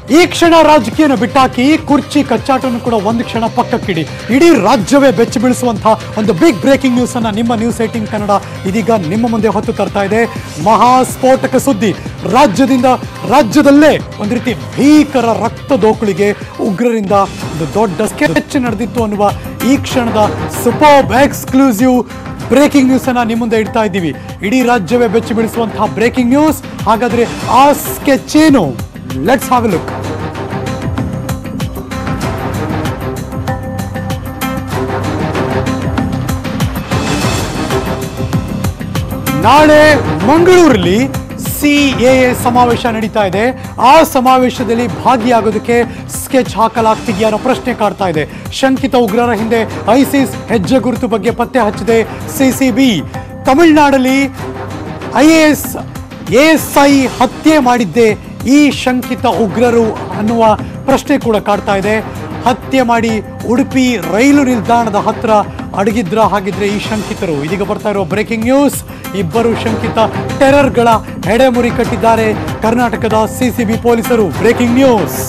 ಈ ಕ್ಷಣ ರಾಜಕೀಯನ ಬಿಟ್ಟಾಕಿ ಕುರ್ಚಿ ಕಚ್ಚಾಟನ್ನು ಕೂಡ ಒಂದು ಕ್ಷಣ ಪಕ್ಕಕ್ಕಿಡಿ ಇಡೀ ರಾಜ್ಯವೇ ಬೆಚ್ಚಿ ಬೀಳಿಸುವಂತಹ ಒಂದು ಬಿಗ್ ಬ್ರೇಕಿಂಗ್ ನ್ಯೂಸ್ ಅನ್ನ ನಿಮ್ಮ ನ್ಯೂಸ್ ಏಟಿನ್ ಕನ್ನಡ ಇದೀಗ ನಿಮ್ಮ ಮುಂದೆ ಹೊತ್ತು ತರ್ತಾ ಇದೆ ಮಹಾ ಸ್ಫೋಟಕ ಸುದ್ದಿ ರಾಜ್ಯದಿಂದ ರಾಜ್ಯದಲ್ಲೇ ಒಂದು ರೀತಿ ಭೀಕರ ರಕ್ತ ದೋಕುಳಿಗೆ ಉಗ್ರರಿಂದ ಒಂದು ದೊಡ್ಡ ಸ್ಕೆಚ್ ನಡೆದಿತ್ತು ಅನ್ನುವ ಈ ಕ್ಷಣದ ಸೂಪರ್ ಎಕ್ಸ್ಕ್ಲೂಸಿವ್ ಬ್ರೇಕಿಂಗ್ ನ್ಯೂಸ್ ಅನ್ನ ನಿಮ್ಮ ಮುಂದೆ ಇಡ್ತಾ ಇದ್ದೀವಿ ಇಡೀ ರಾಜ್ಯವೇ ಬೆಚ್ಚಿ ಬೀಳಿಸುವಂತಹ ಬ್ರೇಕಿಂಗ್ ನ್ಯೂಸ್ ಹಾಗಾದ್ರೆ ಆ ಸ್ಕೆಚ್ ಏನು ಲೆಟ್ಸ್ ಹಾವ್ ಲುಕ್ ನಾಳೆ ಮಂಗಳೂರಲ್ಲಿ ಸಿಎಎ ಸಮಾವೇಶ ನಡೀತಾ ಇದೆ ಆ ಸಮಾವೇಶದಲ್ಲಿ ಭಾಗಿಯಾಗೋದಕ್ಕೆ ಸ್ಕೆಚ್ ಹಾಕಲಾಗ್ತಿದೆಯಾ ಅನ್ನೋ ಪ್ರಶ್ನೆ ಕಾಡ್ತಾ ಇದೆ ಶಂಕಿತ ಉಗ್ರರ ಹಿಂದೆ ಐಸಿಸ್ ಹೆಜ್ಜೆ ಗುರುತು ಬಗ್ಗೆ ಪತ್ತೆ ಹಚ್ಚಿದೆ ಸಿಸಿಬಿ ತಮಿಳುನಾಡಲ್ಲಿ ಐ ಎ ಎಸ್ ಎಎಸ್ಐ ಹತ್ಯೆ ಮಾಡಿದ್ದೆ ಈ ಶಂಕಿತ ಉಗ್ರರು ಅನ್ನುವ ಪ್ರಶ್ನೆ ಕೂಡ ಕಾಡ್ತಾ ಇದೆ ಹತ್ಯೆ ಮಾಡಿ ಉಡುಪಿ ರೈಲು ನಿಲ್ದಾಣದ ಹತ್ರ ಅಡಗಿದ್ರ ಹಾಗಿದ್ರೆ ಈ ಶಂಕಿತರು ಇದೀಗ ಬರ್ತಾ ಇರೋ ಬ್ರೇಕಿಂಗ್ ನ್ಯೂಸ್ ಇಬ್ಬರು ಶಂಕಿತ ಟೆರರ್ಗಳ ಹೆಡೆಮುರಿ ಕಟ್ಟಿದ್ದಾರೆ ಕರ್ನಾಟಕದ ಸಿಸಿಬಿ ಪೊಲೀಸರು ಬ್ರೇಕಿಂಗ್ ನ್ಯೂಸ್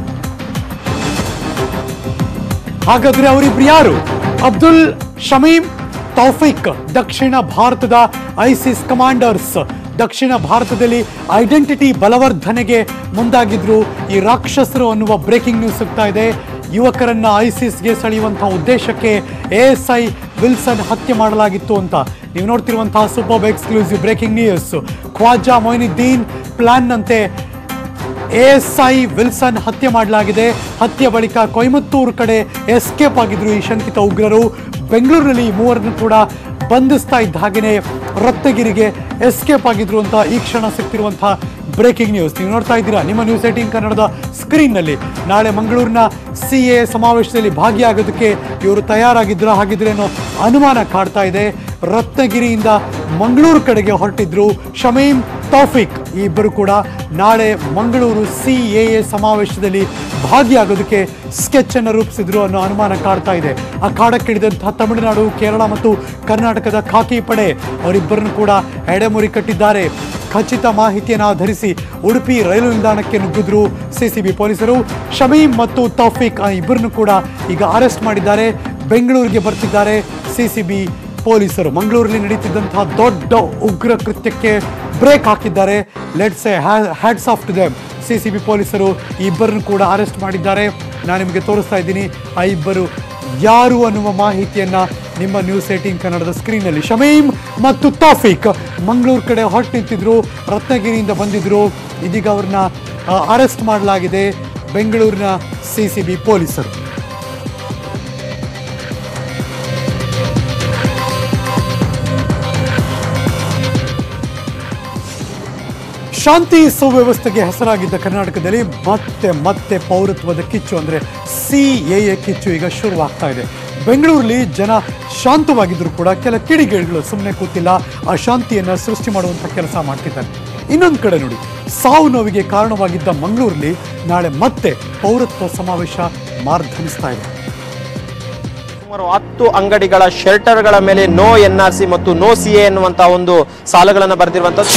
ಹಾಗಾದ್ರೆ ಅವರಿಬ್ರು ಯಾರು ಅಬ್ದುಲ್ ಶಮೀಮ್ ತೌಫಿಕ್ ದಕ್ಷಿಣ ಭಾರತದ ಐಸಿಸ್ ಕಮಾಂಡರ್ಸ್ ದಕ್ಷಿಣ ಭಾರತದಲ್ಲಿ ಐಡೆಂಟಿಟಿ ಬಲವರ್ಧನೆಗೆ ಮುಂದಾಗಿದ್ರು ಈ ರಾಕ್ಷಸರು ಅನ್ನುವ ಬ್ರೇಕಿಂಗ್ ನ್ಯೂಸ್ ಸಿಗ್ತಾ ಇದೆ ಯುವಕರನ್ನ ಐಸಿಸ್ಗೆ ಸೆಳೆಯುವಂತಹ ಉದ್ದೇಶಕ್ಕೆ ಎಎಸ್ಐ ವಿಲ್ಸನ್ ಹತ್ಯೆ ಮಾಡಲಾಗಿತ್ತು ಅಂತ ನೀವು ನೋಡ್ತಿರುವಂತಹ super exclusive breaking news Khwaja Moinuddin ಪ್ಲಾನ್ನಂತೆ ಎಎಸ್ಐ ವಿಲ್ಸನ್ ಹತ್ಯೆ ಮಾಡಲಾಗಿದೆ ಹತ್ಯೆ ಬಳಿಕ ಕೊಯಮತ್ತೂರು ಕಡೆ ಎಸ್ಕೇಪ್ ಆಗಿದ್ರು ಈ ಶಂಕಿತ ಉಗ್ರರು ಬೆಂಗಳೂರಿನಲ್ಲಿ ಈ ಮೂವರನ್ನು ಕೂಡ ಬಂಧಿಸ್ತಾ ಇದ್ದ ಹಾಗೆಯೇ ರತ್ನಗಿರಿಗೆ ಎಸ್ಕೇಪ್ ಆಗಿದ್ರು ಅಂತ ಈ ಕ್ಷಣ ಸಿಗ್ತಿರುವಂತಹ ಬ್ರೇಕಿಂಗ್ ನ್ಯೂಸ್ ನೀವು ನೋಡ್ತಾ ಇದ್ದೀರಾ ನಿಮ್ಮ ನ್ಯೂಸ್ ಏಟೀನ್ ಕನ್ನಡದ ಸ್ಕ್ರೀನ್ನಲ್ಲಿ ನಾಳೆ ಮಂಗಳೂರಿನ ಸಿ ಎ ಸಮಾವೇಶದಲ್ಲಿ ಭಾಗಿಯಾಗೋದಕ್ಕೆ ಇವರು ತಯಾರಾಗಿದ್ರ ಹಾಗಿದ್ರೆ ಅನ್ನೋ ಅನುಮಾನ ಕಾಡ್ತಾ ಇದೆ ರತ್ನಗಿರಿಯಿಂದ ಮಂಗಳೂರು ಕಡೆಗೆ ಹೊರಟಿದ್ರು ಶಮೀಮ್ ತೌಫಿಕ್ ಈ ಇಬ್ಬರು ಕೂಡ ನಾಳೆ ಮಂಗಳೂರು ಸಿ ಎ ಎ ಸಮಾವೇಶದಲ್ಲಿ ಭಾಗಿಯಾಗೋದಕ್ಕೆ ಸ್ಕೆಚ್ ಅನ್ನು ರೂಪಿಸಿದ್ರು ಅನ್ನೋ ಅನುಮಾನ ಕಾಡ್ತಾ ಇದೆ ಆ ಕಾಡಕ್ಕಿಳಿದಂತಹ ತಮಿಳುನಾಡು ಕೇರಳ ಮತ್ತು ಕರ್ನಾಟಕದ ಖಾಕಿ ಪಡೆ ಅವರಿಬ್ಬರನ್ನು ಕೂಡ ಎಡೆಮುರಿ ಕಟ್ಟಿದ್ದಾರೆ ಖಚಿತ ಮಾಹಿತಿಯನ್ನು ಆಧರಿಸಿ ಉಡುಪಿ ರೈಲು ನಿಲ್ದಾಣಕ್ಕೆ ನುಗ್ಗಿದ್ರು ಸಿಸಿಬಿ ಪೊಲೀಸರು ಶಮೀಮ್ ಮತ್ತು ತೌಫಿಕ್ ಆ ಇಬ್ಬರನ್ನು ಕೂಡ ಈಗ ಅರೆಸ್ಟ್ ಮಾಡಿದ್ದಾರೆ ಬೆಂಗಳೂರಿಗೆ ಬರ್ತಿದ್ದಾರೆ ಸಿಸಿಬಿ ಪೊಲೀಸರು ಮಂಗಳೂರಲ್ಲಿ ನಡೀತಿದ್ದಂತಹ ದೊಡ್ಡ ಉಗ್ರ ಕೃತ್ಯಕ್ಕೆ ಬ್ರೇಕ್ ಹಾಕಿದ್ದಾರೆ let's a hats off to them C C B ಪೊಲೀಸರು ಈ ಇಬ್ಬರನ್ನು ಕೂಡ ಅರೆಸ್ಟ್ ಮಾಡಿದ್ದಾರೆ ನಾನು ನಿಮಗೆ ತೋರಿಸ್ತಾ ಇದ್ದೀನಿ ಆ ಇಬ್ಬರು ಯಾರು ಅನ್ನುವ ಮಾಹಿತಿಯನ್ನ ನಿಮ್ಮ ನ್ಯೂಸ್ ಏಟೀನ್ ಕನ್ನಡದ ಸ್ಕ್ರೀನಲ್ಲಿ ಶಮೀಮ್ ಮತ್ತು ತಾಫಿಕ್ ಮಂಗಳೂರು ಕಡೆ ಹೊರಟು ನಿಂತಿದ್ರು ರತ್ನಗಿರಿಯಿಂದ ಬಂದಿದ್ರು ಇದೀಗ ಅವ್ರನ್ನ ಅರೆಸ್ಟ್ ಮಾಡಲಾಗಿದೆ ಬೆಂಗಳೂರಿನ ಸಿ ಸಿ ಬಿ ಪೊಲೀಸರು ಶಾಂತಿ ಸುವ್ಯವಸ್ಥೆಗೆ ಹೆಸರಾಗಿದ್ದ ಕರ್ನಾಟಕದಲ್ಲಿ ಮತ್ತೆ ಮತ್ತೆ ಪೌರತ್ವದ ಕಿಚ್ಚು ಅಂದರೆ ಸಿ ಎ ಎ ಕಿಚ್ಚು ಈಗ ಶುರುವಾಗ್ತಾ ಇದೆ ಬೆಂಗಳೂರಲ್ಲಿ ಜನ ಶಾಂತವಾಗಿದ್ದರೂ ಕೂಡ ಕೆಲ ಕಿಡಿಗೇಡಿಗಳು ಸುಮ್ಮನೆ ಕೂತಿಲ್ಲ ಆ ಶಾಂತಿಯನ್ನು ಸೃಷ್ಟಿ ಮಾಡುವಂಥ ಕೆಲಸ ಮಾಡ್ತಿದ್ದಾರೆ ಇನ್ನೊಂದು ಕಡೆ ನೋಡಿ ಸಾವು ನೋವಿಗೆ ಕಾರಣವಾಗಿದ್ದ ಮಂಗಳೂರಲ್ಲಿ ನಾಳೆ ಮತ್ತೆ ಪೌರತ್ವ ಸಮಾವೇಶ ಮಾರ್ಧನಿಸ್ತಾ ಇದೆ ಸುಮಾರು ಹತ್ತು ಅಂಗಡಿಗಳ ಶೆಲ್ಟರ್ಗಳ ಮೇಲೆ ನೋ ಎನ್ ಆರ್ ಸಿ ಮತ್ತು ನೋ ಸಿ ಎ ಎನ್ನುವಂತಹ ಒಂದು ಸಾಲುಗಳನ್ನು ಬರೆದಿರುವಂತದ್ದು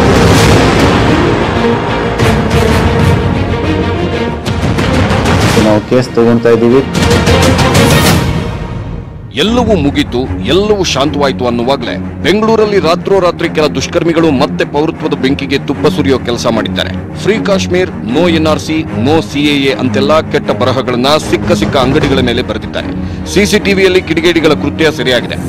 ನಾವು ಕೇಸ್ ತಗೊಂತಾ ಇದ್ದೀವಿ ಎಲ್ಲವೂ ಮುಗೀತು ಎಲ್ಲವೂ ಶಾಂತವಾಯಿತು ಅನ್ನುವಾಗಲೇ ಬೆಂಗಳೂರಲ್ಲಿ ರಾತ್ರೋರಾತ್ರಿ ಕೆಲ ದುಷ್ಕರ್ಮಿಗಳು ಮತ್ತೆ ಪೌರತ್ವದ ಬೆಂಕಿಗೆ ತುಪ್ಪ ಸುರಿಯೋ ಕೆಲಸ ಮಾಡಿದ್ದಾರೆ free Kashmir no NRC no CAA ಅಂತೆಲ್ಲ ಕೆಟ್ಟ ಬರಹಗಳನ್ನ ಸಿಕ್ಕ ಸಿಕ್ಕ ಅಂಗಡಿಗಳ ಮೇಲೆ ಬರೆದಿದ್ದಾರೆ ಸಿಸಿಟಿವಿಯಲ್ಲಿ ಕಿಡಿಗೇಡಿಗಳ ಕೃತ್ಯ ಸರಿಯಾಗಿದೆ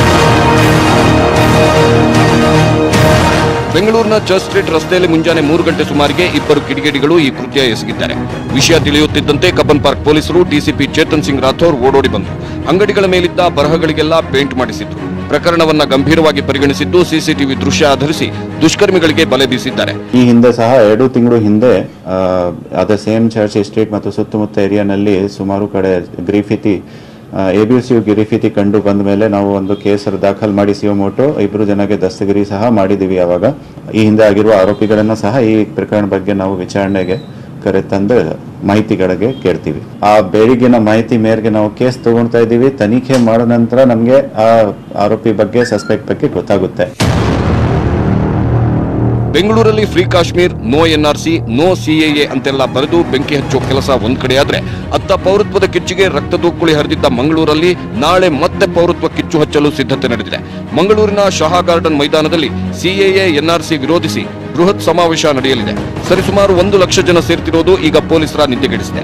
ಬೆಂಗಳೂರಿನ ಚರ್ಚ್ ಸ್ಟ್ರೀಟ್ ರಸ್ತೆಯಲ್ಲಿ ಮುಂಜಾನೆ ಮೂರು ಗಂಟೆ ಸುಮಾರಿಗೆ ಇಬ್ಬರು ಕಿಡಿಗೇಡಿಗಳು ಈ ಕೃತ್ಯ ಎಸಗಿದ್ದಾರೆ ವಿಷಯ ತಿಳಿಯುತ್ತಿದ್ದಂತೆ ಕಬ್ಬನ್ ಪಾರ್ಕ್ ಪೊಲೀಸರು ಡಿಸಿಪಿ ಚೇತನ್ ಸಿಂಗ್ ರಾಥೋರ್ ಓಡೋಡಿ ಬಂದರು ಅಂಗಡಿಗಳ ಮೇಲಿದ್ದ ಬರಹಗಳಿಗೆಲ್ಲ ಪೇಂಟ್ ಮಾಡಿಸಿದ್ರು ಪ್ರಕರಣವನ್ನ ಗಂಭೀರವಾಗಿ ಪರಿಗಣಿಸಿದ್ದು ಸಿಸಿಟಿವಿ ದೃಶ್ಯ ಆಧರಿಸಿ ದುಷ್ಕರ್ಮಿಗಳಿಗೆ ಬಲೆ ಬೀಸಿದ್ದಾರೆ ಈ ಹಿಂದೆ ಸಹ ಎರಡು ತಿಂಗಳು ಹಿಂದೆ ಆ, ಅದೇ ಸೇಮ್ ಚರ್ಚ್ ಸ್ಟ್ರೀಟ್ ಮತ್ತು ಸುತ್ತಮುತ್ತ ಏರಿಯಾನಲ್ಲಿ ಸುಮಾರು ಕಡೆ ಗ್ರೀಫಿತಿ ಎಬಿಸಿಯು ಗಿರಿಫಿತಿ ಕಂಡು ಬಂದ ಮೇಲೆ ನಾವು ಒಂದು ಕೇಸ್ ದಾಖಲು ಮಾಡಿ ಸಿಒಮೋಟೋ ಇಬ್ಬರು ಜನಕ್ಕೆ ದಸ್ತಗಿರಿ ಸಹ ಮಾಡಿದ್ದೀವಿ ಅವಾಗ ಈ ಹಿಂದೆ ಆಗಿರುವ ಆರೋಪಿಗಳನ್ನ ಸಹ ಈ ಪ್ರಕರಣ ಬಗ್ಗೆ ನಾವು ವಿಚಾರಣೆಗೆ ಕರೆತಂದು ಮಾಹಿತಿಗಳಿಗೆ ಕೇಳ್ತೀವಿ ಆ ಬೆಳಗಿನ ಮಾಹಿತಿ ಮೇರೆಗೆ ನಾವು ಕೇಸ್ ತಗೊಳ್ತಾ ಇದ್ದೀವಿ ತನಿಖೆ ಮಾಡಿದ ನಂತರ ನಮಗೆ ಆ ಆರೋಪಿ ಬಗ್ಗೆ ಸಸ್ಪೆಕ್ಟ್ ಬಗ್ಗೆ ಗೊತ್ತಾಗುತ್ತೆ ಬೆಂಗಳೂರಲ್ಲಿ free Kashmir no NRC no CAA ಅಂತೆಲ್ಲ ಬರೆದು ಬೆಂಕಿ ಹಚ್ಚೋ ಕೆಲಸ ಒಂದ್ ಕಡೆಯಾದ್ರೆ ಅತ್ತ ಪೌರತ್ವದ ಕಿಚ್ಚಿಗೆ ರಕ್ತದೂಕುಳಿ ಹರಿದಿದ್ದ ಮಂಗಳೂರಲ್ಲಿ ನಾಳೆ ಮತ್ತೆ ಪೌರತ್ವ ಕಿಚ್ಚು ಹಚ್ಚಲು ಸಿದ್ಧತೆ ನಡೆದಿದೆ ಮಂಗಳೂರಿನ ಶಹಾ ಗಾರ್ಡನ್ ಮೈದಾನದಲ್ಲಿ ಸಿಎಎ ಎನ್ಆರ್ಸಿ ವಿರೋಧಿಸಿ ಬೃಹತ್ ಸಮಾವೇಶ ನಡೆಯಲಿದೆ ಸರಿಸುಮಾರು ಒಂದು ಲಕ್ಷ ಜನ ಸೇರ್ತಿರೋದು ಈಗ ಪೊಲೀಸರ ನಿದ್ದೆಗೆಡಿಸಿದೆ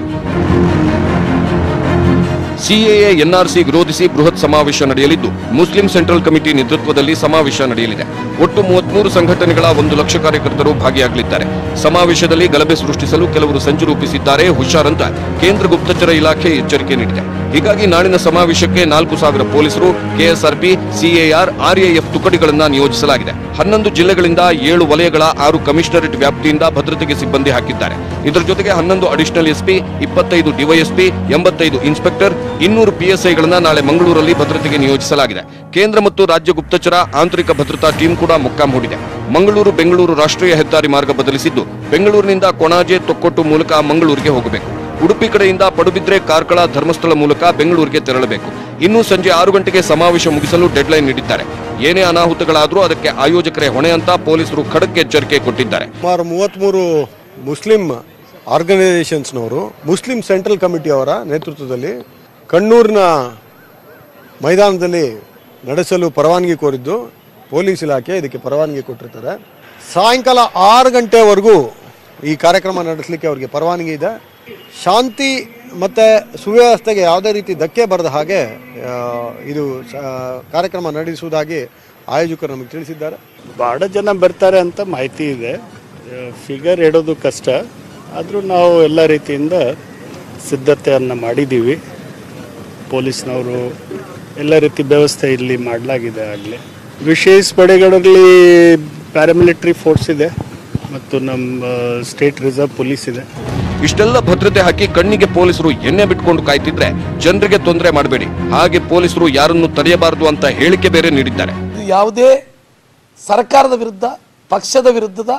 ಸಿಎಎ ಎನ್ಆರ್ಸಿ ವಿರೋಧಿಸಿ ಬೃಹತ್ ಸಮಾವೇಶ ನಡೆಯಲಿದ್ದು ಮುಸ್ಲಿಂ ಸೆಂಟ್ರಲ್ ಕಮಿಟಿ ನೇತೃತ್ವದಲ್ಲಿ ಸಮಾವೇಶ ನಡೆಯಲಿದೆ ಒಟ್ಟು ಮೂವತ್ಮೂರು ಸಂಘಟನೆಗಳ ಒಂದು ಲಕ್ಷ ಕಾರ್ಯಕರ್ತರು ಭಾಗಿಯಾಗಲಿದ್ದಾರೆ ಸಮಾವೇಶದಲ್ಲಿ ಗಲಭೆ ಸೃಷ್ಟಿಸಲು ಕೆಲವರು ಸಂಚು ರೂಪಿಸಿದ್ದಾರೆ ಹುಷಾರಂತ ಕೇಂದ್ರ ಗುಪ್ತಚರ ಇಲಾಖೆ ಎಚ್ಚರಿಕೆ ನೀಡಿದೆ ಹೀಗಾಗಿ ನಾಳಿನ ಸಮಾವೇಶಕ್ಕೆ ನಾಲ್ಕು ಸಾವಿರ ಪೊಲೀಸರು ಕೆಎಸ್ಆರ್ಪಿ ಸಿಎಆರ್ ಆರ್ಎಎಫ್ ತುಕಡಿಗಳನ್ನ ನಿಯೋಜಿಸಲಾಗಿದೆ ಹನ್ನೊಂದು ಜಿಲ್ಲೆಗಳಿಂದ ಏಳು ವಲಯಗಳ ಆರು ಕಮಿಷನರೇಟ್ ವ್ಯಾಪ್ತಿಯಿಂದ ಭದ್ರತೆಗೆ ಸಿಬ್ಬಂದಿ ಹಾಕಿದ್ದಾರೆ ಇದರ ಜೊತೆಗೆ ಹನ್ನೊಂದು ಅಡಿಷನಲ್ ಎಸ್ಪಿ ಇಪ್ಪತ್ತೈದು ಡಿವೈಎಸ್ಪಿ ಎಂಬತ್ತೈದು ಇನ್ಸ್ಪೆಕ್ಟರ್ ಇನ್ನೂರು ಪಿಎಸ್ಐಗಳನ್ನ ನಾಳೆ ಮಂಗಳೂರಲ್ಲಿ ಭದ್ರತೆಗೆ ನಿಯೋಜಿಸಲಾಗಿದೆ ಕೇಂದ್ರ ಮತ್ತು ರಾಜ್ಯ ಗುಪ್ತಚರ ಆಂತರಿಕ ಭದ್ರತಾ ಟೀಮ್ ಕೂಡ ಮೊಕ್ಕಾಂ ಹೂಡಿದೆ ಮಂಗಳೂರು ಬೆಂಗಳೂರು ರಾಷ್ಟ್ರೀಯ ಹೆದ್ದಾರಿ ಮಾರ್ಗ ಬದಲಿಸಿದ್ದು ಬೆಂಗಳೂರಿನಿಂದ ಕೊಣಾಜೆ ತೊಕ್ಕೊಟ್ಟು ಮೂಲಕ ಮಂಗಳೂರಿಗೆ ಹೋಗಬೇಕು ಉಡುಪಿ ಕಡೆಯಿಂದ ಪಡುಬಿದ್ರೆ ಕಾರ್ಕಳ ಧರ್ಮಸ್ಥಳ ಮೂಲಕ ಬೆಂಗಳೂರಿಗೆ ತೆರಳಬೇಕು ಇನ್ನು ಸಂಜೆ ಆರು ಗಂಟೆಗೆ ಸಮಾವೇಶ ಮುಗಿಸಲು ಡೆಡ್ಲೈನ್ ನೀಡಿದ್ದಾರೆ ಏನೇ ಅನಾಹುತಗಳಾದರೂ ಅದಕ್ಕೆ ಆಯೋಜಕರೇ ಹೊಣೆ ಅಂತ ಪೊಲೀಸರು ಖಡಕ್ ಎಚ್ಚರಿಕೆ ಕೊಟ್ಟಿದ್ದಾರೆ ಸುಮಾರು ಮೂವತ್ತ್ಮೂರು ಮುಸ್ಲಿಂ ಆರ್ಗನೈಸೇಷನ್ಸ್ನವರು ಮುಸ್ಲಿಂ ಸೆಂಟ್ರಲ್ ಕಮಿಟಿ ಅವರ ನೇತೃತ್ವದಲ್ಲಿ ಕಣ್ಣೂರಿನ ಮೈದಾನದಲ್ಲಿ ನಡೆಸಲು ಪರವಾನಗಿ ಕೋರಿದ್ದು ಪೊಲೀಸ್ ಇಲಾಖೆ ಇದಕ್ಕೆ ಪರವಾನಗಿ ಕೊಟ್ಟಿರ್ತಾರೆ ಸಾಯಂಕಾಲ ಆರು ಗಂಟೆವರೆಗೂ ಈ ಕಾರ್ಯಕ್ರಮ ನಡೆಸಲಿಕ್ಕೆ ಅವರಿಗೆ ಪರವಾನಗಿ ಇದೆ ಶಾಂತಿ ಮತ್ತು ಸುವ್ಯವಸ್ಥೆಗೆ ಯಾವುದೇ ರೀತಿ ಧಕ್ಕೆ ಬರದ ಹಾಗೆ ಆ, ಇದು ಸ- ಕಾರ್ಯಕ್ರಮ ನಡೆಸುವುದಾಗಿ ಆಯೋಜಕರು ನಮಗೆ ತಿಳಿಸಿದ್ದಾರೆ ಭಾಳ ಜನ ಬರ್ತಾರೆ ಅಂತ ಮಾಹಿತಿ ಇದೆ ಫಿಗರ್ ಇಡೋದು ಕಷ್ಟ ಆದರೂ ನಾವು ಎಲ್ಲ ರೀತಿಯಿಂದ ಸಿದ್ಧತೆಯನ್ನು ಮಾಡಿದ್ದೀವಿ ಪೊಲೀಸ್ನವರು ಎಲ್ಲ ರೀತಿ ವ್ಯವಸ್ಥೆ ಇಲ್ಲಿ ಮಾಡಲಾಗಿದೆ ಆಗಲೇ ವಿಶೇಷ ಪಡೆಗಳಲ್ಲಿ ಪ್ಯಾರಾಮಿಲಿಟ್ರಿ ಫೋರ್ಸ್ ಇದೆ ಮತ್ತು ನಮ್ಮ ಸ್ಟೇಟ್ ರಿಸರ್ವ್ ಪೊಲೀಸ್ ಇದೆ ಇಷ್ಟೆಲ್ಲ ಭದ್ರತೆ ಹಾಕಿ ಕಣ್ಣಿಗೆ ಪೊಲೀಸರು ಎಣ್ಣೆ ಬಿಟ್ಕೊಂಡು ಕಾಯ್ತಿದ್ರೆ ಜನರಿಗೆ ತೊಂದರೆ ಮಾಡಬೇಡಿ ಹಾಗೆ ಪೊಲೀಸರು ಯಾರನ್ನು ತಡೆಯಬಾರದು ಅಂತ ಹೇಳಿಕೆ ಬೇರೆ ನೀಡಿದ್ದಾರೆ ಇದು ಯಾವುದೇ ಸರ್ಕಾರದ ವಿರುದ್ಧ ಪಕ್ಷದ ವಿರುದ್ಧದ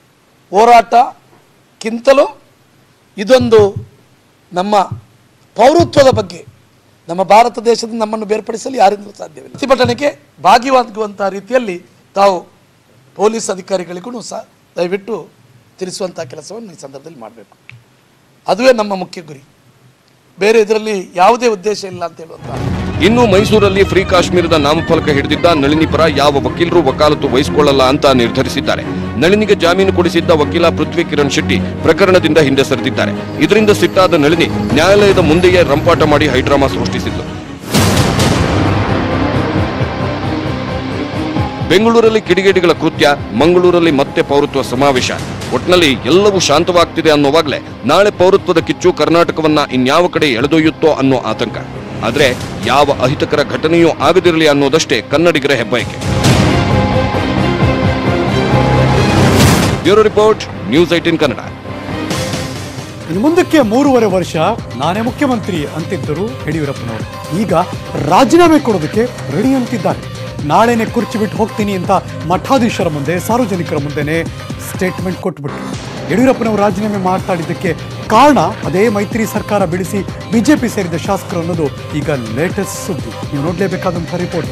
ಹೋರಾಟಕ್ಕಿಂತಲೂ ಇದೊಂದು ನಮ್ಮ ಪೌರತ್ವದ ಬಗ್ಗೆ ನಮ್ಮ ಭಾರತ ದೇಶದಿಂದ ನಮ್ಮನ್ನು ಬೇರ್ಪಡಿಸಲು ಯಾರಿಂದಲೂ ಸಾಧ್ಯವಿಲ್ಲ ಪ್ರತಿಭಟನೆಗೆ ಭಾಗಿಯಾಗುವಂತಹ ರೀತಿಯಲ್ಲಿ ತಾವು ಪೊಲೀಸ್ ಅಧಿಕಾರಿಗಳಿಗೂ ಸಹ ದಯವಿಟ್ಟು ತಿಳಿಸುವಂಥ ಕೆಲಸವನ್ನು ಈ ಸಂದರ್ಭದಲ್ಲಿ ಮಾಡಬೇಕು ಅದುವೇ ನಮ್ಮ ಮುಖ್ಯ ಗುರಿ ಬೇರೆ ಇದರಲ್ಲಿ ಯಾವುದೇ ಉದ್ದೇಶ ಇಲ್ಲ ಅಂತ ಹೇಳುವಂಥ ಇನ್ನು ಮೈಸೂರಲ್ಲಿ ಫ್ರೀ ಕಾಶ್ಮೀರದ ನಾಮಫಲಕ ಹಿಡಿದಿದ್ದ ನಳಿನಿ ಪರ ಯಾವ ವಕೀಲರು ವಕಾಲತ್ತು ವಹಿಸಿಕೊಳ್ಳಲ್ಲ ಅಂತ ನಿರ್ಧರಿಸಿದ್ದಾರೆ ನಳಿನಿಗೆ ಜಾಮೀನು ಕೊಡಿಸಿದ್ದ ವಕೀಲ ಪೃಥ್ವಿ ಕಿರಣ್ ಶೆಟ್ಟಿ ಪ್ರಕರಣದಿಂದ ಹಿಂದೆ ಸರಿದಿದ್ದಾರೆ ಇದರಿಂದ ಸಿಟ್ಟಾದ ನಳಿನಿ ನ್ಯಾಯಾಲಯದ ಮುಂದೆಯೇ ರಂಪಾಟ ಮಾಡಿ ಹೈಡ್ರಾಮಾ ಸೃಷ್ಟಿಸಿದ್ಲು ಬೆಂಗಳೂರಲ್ಲಿ ಕಿಡಿಗೇಡಿಗಳ ಕೃತ್ಯ ಮಂಗಳೂರಲ್ಲಿ ಮತ್ತೆ ಪೌರತ್ವ ಸಮಾವೇಶ ಒಟ್ನಲ್ಲಿ ಎಲ್ಲವೂ ಶಾಂತವಾಗ್ತಿದೆ ಅನ್ನೋವಾಗ್ಲೇ ನಾಳೆ ಪೌರತ್ವದ ಕಿಚ್ಚು ಕರ್ನಾಟಕವನ್ನ ಇನ್ಯಾವ ಕಡೆ ಎಳೆದೊಯ್ಯುತ್ತೋ ಅನ್ನೋ ಆತಂಕ ಆದ್ರೆ ಯಾವ ಅಹಿತಕರ ಘಟನೆಯೂ ಆಗದಿರಲಿ ಅನ್ನೋದಷ್ಟೇ ಕನ್ನಡಿಗರ ಹೆಬ್ಬಯಕೆ bureau report news eighteen Kannada ಇನ್ನು ಮುಂದಕ್ಕೆ ಮೂರುವರೆ ವರ್ಷ ನಾನೇ ಮುಖ್ಯಮಂತ್ರಿ ಅಂತಿದ್ದರು ಯಡಿಯೂರಪ್ಪನವರು ಈಗ ರಾಜೀನಾಮೆ ಕೊಡೋದಕ್ಕೆ ರೆಡಿ ಅಂತಿದ್ದಾರೆ ನಾಳೆನೆ ಕುರ್ಚಿ ಬಿಟ್ಟು ಹೋಗ್ತೀನಿ ಅಂತ ಮಠಾಧೀಶರ ಮುಂದೆ ಸಾರ್ವಜನಿಕರ ಮುಂದೆನೆ ಸ್ಟೇಟ್ಮೆಂಟ್ ಕೊಟ್ಬಿಟ್ರು ಯಡಿಯೂರಪ್ಪನವರು ರಾಜೀನಾಮೆ ಮಾತಾಡಿದ್ದಕ್ಕೆ ಕಾರಣ ಅದೇ ಮೈತ್ರಿ ಸರ್ಕಾರ ಬಿಡಿಸಿ ಬಿಜೆಪಿ ಸೇರಿದ ಶಾಸಕರು ಅನ್ನೋದು ಈಗ ಲೇಟೆಸ್ಟ್ ಸುದ್ದಿ ನೀವು ನೋಡಲೇಬೇಕಾದಂಥ ರಿಪೋರ್ಟ್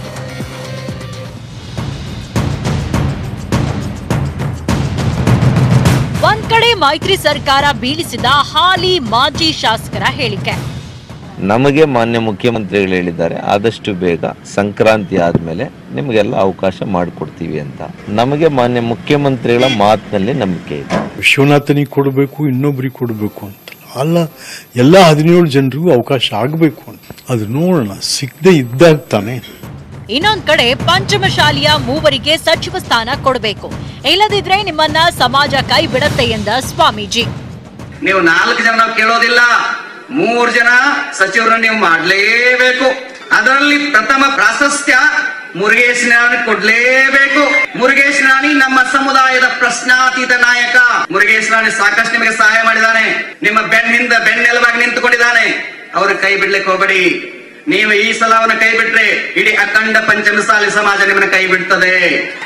ಒಂದ್ ಕಡೆ ಮೈತ್ರಿ ಸರ್ಕಾರ ಬೀಳಿಸಿದ ಹಾಲಿ ಮಾಜಿ ಶಾಸಕರ ಹೇಳಿಕೆ ನಮಗೆ ಮಾನ್ಯ ಮುಖ್ಯಮಂತ್ರಿಗಳು ಹೇಳಿದ್ದಾರೆ ಆದಷ್ಟು ಬೇಗ ಸಂಕ್ರಾಂತಿ ಆದಮೇಲೆ ನಿಮಗೆಲ್ಲ ಅವಕಾಶ ಮಾಡಿಕೊಡ್ತೀವಿ ಅಂತ ನಮಗೆ ಮಾನ್ಯ ಮುಖ್ಯಮಂತ್ರಿಗಳ ಮಾತಿನಲ್ಲಿ ನಂಬಿಕೆ ಇದೆ ವಿಶ್ವನಾಥನಿಗೆ ಕೊಡಬೇಕು ಇನ್ನೊಬ್ರಿಗೆ ಕೊಡಬೇಕು ಅಂತ ಅಲ್ಲ ಎಲ್ಲ ಹದಿನೇಳು ಜನರಿಗೂ ಅವಕಾಶ ಆಗಬೇಕು ಅಂತ ಅದು ನೋಡೋಣ ಸಿಗದೆ ಇದ್ದಾಗ ತಾನೇ ಇನ್ನೊಂದ್ ಕಡೆ ಪಂಚಮಶಾಲಿಯ ಮೂವರಿಗೆ ಸಚಿವ ಸ್ಥಾನ ಕೊಡಬೇಕು ಇಲ್ಲದಿದ್ರೆ ನಿಮ್ಮನ್ನ ಸಮಾಜ ಕೈ ಬಿಡತ್ತೆ ಎಂದ ಸ್ವಾಮೀಜಿ ನೀವು ನಾಲ್ಕು ಜನ ನಾವು ಕೇಳೋದಿಲ್ಲ ಮೂರು ಜನ ಸಚಿವರನ್ನು ನೀವು ಮಾಡಲೇಬೇಕು ಅದರಲ್ಲಿ ಪ್ರಥಮ ಪ್ರಾಶಸ್ತ್ಯ ಮುರುಗೇಶ್ ನಾಣಿ ಕೊಡ್ಲೇಬೇಕು ಮುರುಗೇಶ್ ನಾಣಿ ನಮ್ಮ ಸಮುದಾಯದ ಪ್ರಶ್ನಾತೀತ ನಾಯಕ ಮುರುಗೇಶ್ ನಾಣಿ ಸಾಕಷ್ಟು ನಿಮಗೆ ಸಹಾಯ ಮಾಡಿದ್ದಾನೆ ನಿಮ್ಮ ಬೆನ್ನಿಂದ ಬೆನ್ನೆಲುಬಾಗಿ ನಿಂತುಕೊಂಡಿದ್ದಾನೆ ಅವ್ರ ಕೈ ಬಿಡ್ಲಿಕ್ಕೆ ಹೋಗಬೇಡಿ ನೀವು ಈ ಸಲ ಅವನ ಕೈ ಬಿಟ್ರೆ ಇಡೀ ಅಖಂಡ ಪಂಚಮಸಾಲಿ ಸಮಾಜ ನಿಮ್ಮನ್ನ ಕೈ ಬಿಡ್ತದೆ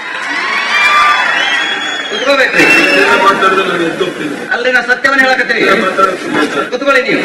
ಕುತ್ಕೋಬೇಕ್ರಿ ಅಲ್ರಿ ನಾ ಸತ್ಯವನ್ನ ಹೇಳಕತ್ತೀನಿ ಕುತ್ಕೊಳ್ಳಿ ನೀವು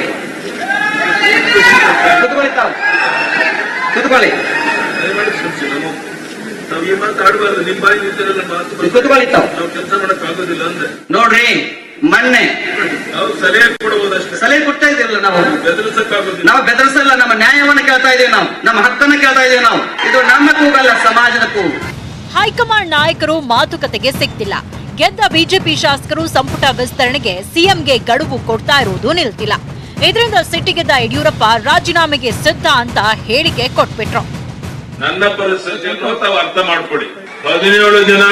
ಕುತ್ಕೊಳ್ಳಿ ತಾವು ಕುತ್ಕೊಳ್ಳಿ ನಾವು ಈ ಮಾತು ಆಡಬಾರ್ದು ನಿಮ್ಮ ಬಾಯಿ ನಿಂತಿರಲ್ಲ ಮಾತು ಕುತ್ಕೊಳ್ಳಿತ್ತಾವ್. ನಾವು ಕೆಲಸ ಮಾಡಕ್ ಆಗೋದಿಲ್ಲ ಅಂದ್ರೆ ನೋಡ್ರಿ ಮೊನ್ನೆ ನಾವು ಸಲಹೆ ಕೊಡಬಹುದಷ್ಟೇ ಸಲಹೆ ಕೊಡ್ತಾ ಇದ್ದೀರಲ್ಲ ನಾವು ಬೆದರಿಸಕ್ ಆಗೋದಿಲ್ಲ ನಾವು ಬೆದರಿಸಲ್ಲ ನಮ್ಮ ನ್ಯಾಯವನ್ನು ಕೇಳ್ತಾ ಇದ್ದೇವೆ ನಾವು ನಮ್ಮ ಹಕ್ಕನ್ನು ಕೇಳ್ತಾ ಇದ್ದೇವೆ ನಾವು ಇದು ನಮ್ಮ ಕೂಗಲ್ಲ ಸಮಾಜದ ಕೂಗು ಹೈಕಮಾಂಡ್ ನಾಯಕರು ಮಾತುಕತೆಗೆ ಸಿಗ್ತಿಲ್ಲ ಗೆದ್ದ ಬಿಜೆಪಿ ಶಾಸಕರು ಸಂಪುಟ ವಿಸ್ತರಣೆಗೆ ಸಿಎಂಗೆ ಗಡುವು ಕೊಡ್ತಾ ಇರುವುದು ನಿಲ್ತಿಲ್ಲ ಇದರಿಂದ ಸಿಟ್ಟಿಗೆದ್ದ ಯಡಿಯೂರಪ್ಪ ರಾಜೀನಾಮೆಗೆ ಸಿದ್ಧ ಅಂತ ಹೇಳಿಕೆ ಕೊಟ್ಬಿಟ್ರು ನನ್ನ ಪರಿಸ್ಥಿತಿಯನ್ನು ತಾವು ಅರ್ಥ ಮಾಡ್ಕೊಡಿ ಹದಿನೇಳು ಜನ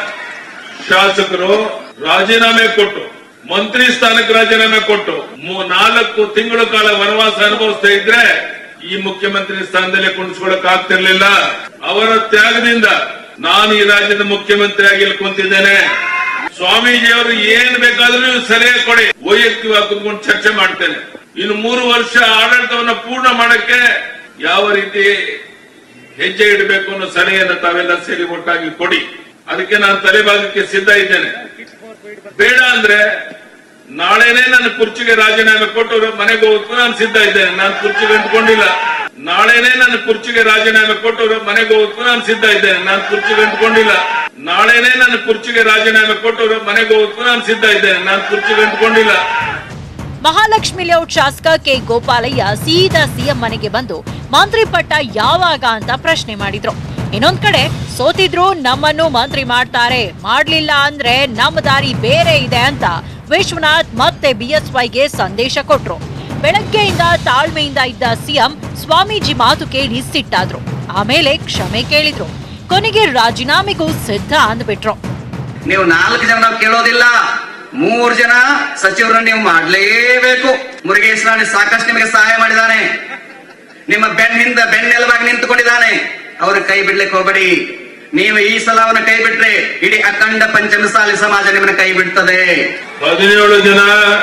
ಶಾಸಕರು ರಾಜೀನಾಮೆ ಕೊಟ್ಟು ಮಂತ್ರಿ ಸ್ಥಾನಕ್ಕೆ ರಾಜೀನಾಮೆ ಕೊಟ್ಟು ಮೂ- ನಾಲ್ಕು ತಿಂಗಳ ಕಾಲ ವನವಾಸ ಅನುಭವಿಸ್ತಾ ಇದ್ರೆ ಈ ಮುಖ್ಯಮಂತ್ರಿ ಸ್ಥಾನದಲ್ಲಿ ಕುಣಿಸ್ಕೊಳಕ್ ಆಗ್ತಿರ್ಲಿಲ್ಲ ಅವರ ತ್ಯಾಗದಿಂದ ನಾನು ಈ ರಾಜ್ಯದ ಮುಖ್ಯಮಂತ್ರಿ ಆಗಿ ಇಲ್ಲಿ ಕುಂತಿದ್ದೇನೆ ಸ್ವಾಮೀಜಿಯವರು ಏನ್ ಬೇಕಾದ್ರೂ ನೀವು ಸಲಹೆ ಕೊಡಿ ವೈಯಕ್ತಿಕವಾಗಿ ಕುತ್ಕೊಂಡು ಚರ್ಚೆ ಮಾಡ್ತೇನೆ ಇನ್ನು ಮೂರು ವರ್ಷ ಆಡಳಿತವನ್ನ ಪೂರ್ಣ ಮಾಡಕ್ಕೆ ಯಾವ ರೀತಿ ಹೆಜ್ಜೆ ಇಡಬೇಕು ಅನ್ನೋ ಸಲಹೆಯನ್ನು ತಾವೆಲ್ಲ ಸೇರಿ ಒಟ್ಟಾಗಿ ಕೊಡಿ ಅದಕ್ಕೆ ನಾನು ತಲೆಭಾಗಕ್ಕೆ ಸಿದ್ಧ ಇದ್ದೇನೆ ಬೇಡ ಅಂದ್ರೆ ನಾಳೆನೆ ನನ್ನ ಕುರ್ಚಿಗೆ ರಾಜೀನಾಮೆ ಕೊಟ್ಟು ಮನೆಗೆ ಹೋಗೋದಕ್ಕೂ ನಾನು ಸಿದ್ಧ ಇದ್ದೇನೆ ನಾನು ಕುರ್ಚಿಗೆ ಅಂಟ್ಕೊಂಡಿಲ್ಲ ನಾಳೆನೆ ನನ್ನ ಕುರ್ಚಿಗೆ ರಾಜೀನಾಮೆ ಕೊಟ್ಟು ಮನೆಗೆ ಹೋಗೋದಕ್ಕೂ ನಾನು ಸಿದ್ಧ ಇದ್ದೇನೆ ನಾನು ಕುರ್ಚಿಗೆ ಅಂಟ್ಕೊಂಡಿಲ್ಲ ನಾಳೆನೆ ನನ್ನ ಕುರ್ಚಿಗೆ ರಾಜೀನಾಮೆ ಕೊಟ್ಟು ಮನೆಗೆ ಹೋಗೋದಕ್ಕೂ ನಾನು ಸಿದ್ಧ ಇದ್ದೇನೆ ನಾನು ಕುರ್ಚಿಗೆ ಅಂಟ್ಕೊಂಡಿಲ್ಲ ಮಹಾಲಕ್ಷ್ಮಿ ಲೇಔಟ್ ಶಾಸಕ ಕೆ ಗೋಪಾಲಯ್ಯ ಸೀದಾ ಸಿಎಂ ಮನೆಗೆ ಬಂದು ಮಂತ್ರಿ ಪಟ್ಟ ಯಾವಾಗ ಅಂತ ಪ್ರಶ್ನೆ ಮಾಡಿದ್ರು ಇನ್ನೊಂದ್ ಕಡೆ ಸೋತಿದ್ರು ನಮ್ಮನ್ನು ಮಂತ್ರಿ ಮಾಡ್ತಾರೆ ಮಾಡ್ಲಿಲ್ಲ ಅಂದ್ರೆ ನಮ್ಮ ದಾರಿ ಬೇರೆ ಇದೆ ಅಂತ ವಿಶ್ವನಾಥ್ ಮತ್ತೆ ಬಿಎಸ್ವೈಗೆ ಸಂದೇಶ ಕೊಟ್ರು ಬೆಳಗ್ಗೆಯಿಂದ ತಾಳ್ಮೆಯಿಂದ ಇದ್ದ ಸಿಎಂ ಸ್ವಾಮೀಜಿ ಮಾತು ಕೇಳಿ ಸಿಟ್ಟಾದ್ರು ಆಮೇಲೆ ಕ್ಷಮೆ ಕೇಳಿದ್ರು ಕೊನೆಗೆ ರಾಜೀನಾಮೆಗೂ ಸಿದ್ಧ ಅಂದ್ಬಿಟ್ರು ನೀವು ನಾಲ್ಕು ಜನ ನಾವು ಕೇಳೋದಿಲ್ಲ ಮೂರು ಜನ ಸಚಿವರನ್ನು ನೀವು ಮಾಡಲೇಬೇಕು ಮುರುಗೇಶ್ ರಾಣಿ ಸಾಕಷ್ಟು ನಿಮಗೆ ಸಹಾಯ ಮಾಡಿದ್ದಾನೆ ನಿಮ್ಮ ಬೆನ್ನಿಂದ ಬೆನ್ನೆಲುಬಾಗಿ ನಿಂತುಕೊಂಡಿದ್ದಾನೆ ಅವ್ರ ಕೈ ಬಿಡ್ಲಿಕ್ಕೆ ಹೋಗಬೇಡಿ ನೀವು ಈ ಸಲ ಅವನ ಕೈ ಬಿಟ್ರೆ ಇಡೀ ಅಖಂಡ ಪಂಚಮಸಾಲಿ ಸಮಾಜ ನಿಮ್ಮನ್ನ ಕೈ ಬಿಡ್ತದೆ ಹದಿನೇಳು ಜನ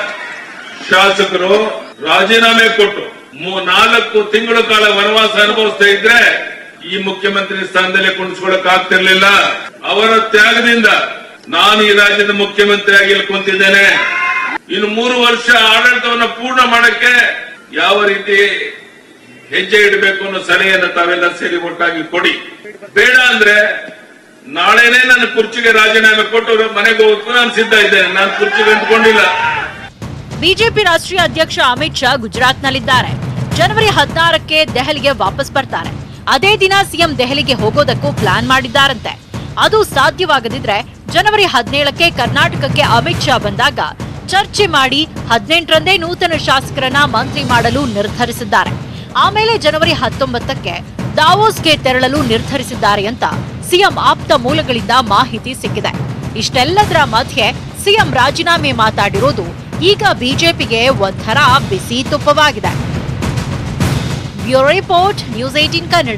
ಶಾಸಕರು ರಾಜೀನಾಮೆ ಕೊಟ್ಟು ಮೂ- ನಾಲ್ಕು ತಿಂಗಳ ಕಾಲ ವನವಾಸ ಅನುಭವಿಸ್ತಾ ಇದ್ರೆ ಈ ಮುಖ್ಯಮಂತ್ರಿ ಸ್ಥಾನದಲ್ಲಿ ಕುಣಿಸ್ಕೊಳಕ್ ಆಗ್ತಿರ್ಲಿಲ್ಲ ಅವರ ತ್ಯಾಗದಿಂದ ನಾನು ಈ ರಾಜ್ಯದ ಮುಖ್ಯಮಂತ್ರಿ ಆಗಿ ಇಲ್ಲಿ ಕುಂತಿದ್ದೇನೆ ಇನ್ನು ಮೂರು ವರ್ಷ ಆಡಳಿತವನ್ನ ಪೂರ್ಣ ಮಾಡಕ್ಕೆ ಯಾವ ರೀತಿ ಹೆಜ್ಜೆ ಇಡಬೇಕು ಅನ್ನೋ ಸಲಹೆಯನ್ನು ತಾವೆಲ್ಲ ಸೇರಿ ಒಟ್ಟಾಗಿ ಕೊಡಿ ಬೇಡ ಅಂದ್ರೆ ನಾಳೆನೆ ನನ್ನ ಕುರ್ಚಿಗೆ ರಾಜೀನಾಮೆ ಕೊಟ್ಟು ಮನೆಗೆ ಹೋಗೋದಕ್ಕೂ ನಾನು ಸಿದ್ಧ ಇದ್ದೇನೆ ನಾನು ಕುರ್ಚಿಗೆ ಅಂಟ್ಕೊಂಡಿಲ್ಲ ಬಿಜೆಪಿ ರಾಷ್ಟ್ರೀಯ ಅಧ್ಯಕ್ಷ ಅಮಿತ್ ಶಾ ಗುಜರಾತ್ನಲ್ಲಿದ್ದಾರೆ ಜನವರಿ ಹದಿನಾರಕ್ಕೆ ದೆಹಲಿಗೆ ವಾಪಸ್ ಬರ್ತಾರೆ ಅದೇ ದಿನ ಸಿಎಂ ದೆಹಲಿಗೆ ಹೋಗೋದಕ್ಕೂ ಪ್ಲಾನ್ ಮಾಡಿದ್ದಾರಂತೆ ಅದು ಸಾಧ್ಯವಾಗದಿದ್ರೆ ಜನವರಿ ಹದಿನೇಳಕ್ಕೆ ಕರ್ನಾಟಕಕ್ಕೆ ಅಮಿತ್ ಶಾ ಬಂದಾಗ ಚರ್ಚೆ ಮಾಡಿ ಹದಿನೆಂಟರಂದೇ ನೂತನ ಶಾಸಕರನ್ನ ಮಂತ್ರಿ ಮಾಡಲು ನಿರ್ಧರಿಸಿದ್ದಾರೆ ಆಮೇಲೆ ಜನವರಿ ಹತ್ತೊಂಬತ್ತಕ್ಕೆ ದಾವೋಸ್ಗೆ ತೆರಳಲು ನಿರ್ಧರಿಸಿದ್ದಾರೆ ಅಂತ ಸಿಎಂ ಆಪ್ತ ಮೂಲಗಳಿಂದ ಮಾಹಿತಿ ಸಿಕ್ಕಿದೆ ಇಷ್ಟೆಲ್ಲದರ ಮಧ್ಯೆ ಸಿಎಂ ರಾಜೀನಾಮೆ ಮಾತಾಡಿರೋದು ಈಗ ಬಿಜೆಪಿಗೆ ಒಂಥರ ಬಿಸಿ ತುಪ್ಪವಾಗಿದೆ bureau report news eighteen Kannada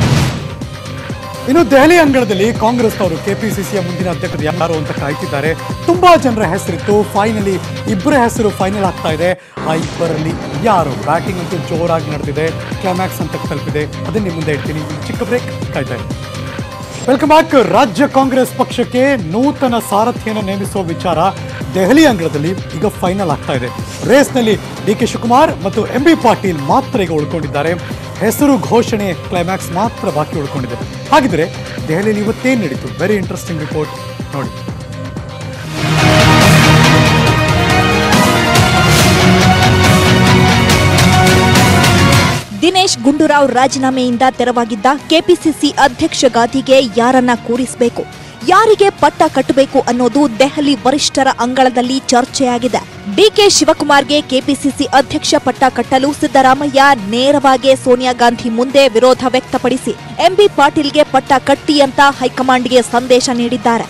ಇನ್ನು ದೆಹಲಿ ಅಂಗಳದಲ್ಲಿ ಕಾಂಗ್ರೆಸ್ ಅವರು ಕೆಪಿಸಿಸಿಯ ಮುಂದಿನ ಅಧ್ಯಕ್ಷರು ಯಾರು ಅಂತ ಕಾಯ್ತಿದ್ದಾರೆ ತುಂಬಾ ಜನರ ಹೆಸರಿತ್ತು ಫೈನಲಿ ಇಬ್ಬರ ಹೆಸರು ಫೈನಲ್ ಆಗ್ತಾ ಇದೆ ಆ ಇಬ್ಬರಲ್ಲಿ ಯಾರು ಬ್ಯಾಟಿಂಗ್ ಅಂತೂ ಜೋರಾಗಿ ನಡೆದಿದೆ ಕ್ಲೈಮ್ಯಾಕ್ಸ್ ಅಂತ ತಲುಪಿದೆ ಅದನ್ನ ನಿಮ್ಮ ಮುಂದೆ ಇಡ್ತೀನಿ ಒಂದು ಚಿಕ್ಕ ಬ್ರೇಕ್ ಕಾಯ್ತಾ ಇದೆ ವೆಲ್ಕಮ್ ಬ್ಯಾಕ್ ರಾಜ್ಯ ಕಾಂಗ್ರೆಸ್ ಪಕ್ಷಕ್ಕೆ ನೂತನ ಸಾರಥಿಯನ್ನು ನೇಮಿಸುವ ವಿಚಾರ ದೆಹಲಿ ಅಂಗಳದಲ್ಲಿ ಈಗ ಫೈನಲ್ ಆಗ್ತಾ ಇದೆ ರೇಸ್ನಲ್ಲಿ ಡಿ ಕೆ ಶಿವಕುಮಾರ್ ಮತ್ತು ಎಂ ಬಿ ಪಾಟೀಲ್ ಮಾತ್ರ ಈಗ ಉಳ್ಕೊಂಡಿದ್ದಾರೆ ಹೆಸರು ಘೋಷಣೆ ಕ್ಲೈಮ್ಯಾಕ್ಸ್ ಮಾತ್ರ ಬಾಕಿ ಉಳ್ಕೊಂಡಿದೆ ಹಾಗಿದ್ರೆ ದೆಹಲಿಯಲ್ಲಿ ಇವತ್ತೇನು ನಡೀತು ವೆರಿ ಇಂಟ್ರೆಸ್ಟಿಂಗ್ ರಿಪೋರ್ಟ್ ನೋಡಿ ದಿನೇಶ್ ಗುಂಡೂರಾವ್ ರಾಜೀನಾಮೆಯಿಂದ ತೆರವಾಗಿದ್ದ ಕೆಪಿಸಿಸಿ ಅಧ್ಯಕ್ಷ ಗಾದಿಗೆ ಯಾರನ್ನ ಕೂರಿಸಬೇಕು ಯಾರಿಗೆ ಪಟ್ಟ ಕಟ್ಟಬೇಕು ಅನ್ನೋದು ದೆಹಲಿ ವರಿಷ್ಠರ ಅಂಗಳದಲ್ಲಿ ಚರ್ಚೆಯಾಗಿದೆ ಡಿಕೆ ಶಿವಕುಮಾರ್ಗೆ ಕೆಪಿಸಿಸಿ ಅಧ್ಯಕ್ಷ ಪಟ್ಟ ಕಟ್ಟಲು ಸಿದ್ದರಾಮಯ್ಯ ನೇರವಾಗಿ ಸೋನಿಯಾ ಗಾಂಧಿ ಮುಂದೆ ವಿರೋಧ ವ್ಯಕ್ತಪಡಿಸಿ ಎಂಬಿ ಪಾಟೀಲ್ಗೆ ಪಟ್ಟ ಕಟ್ಟಿ ಅಂತ ಹೈಕಮಾಂಡ್ಗೆ ಸಂದೇಶ ನೀಡಿದ್ದಾರೆ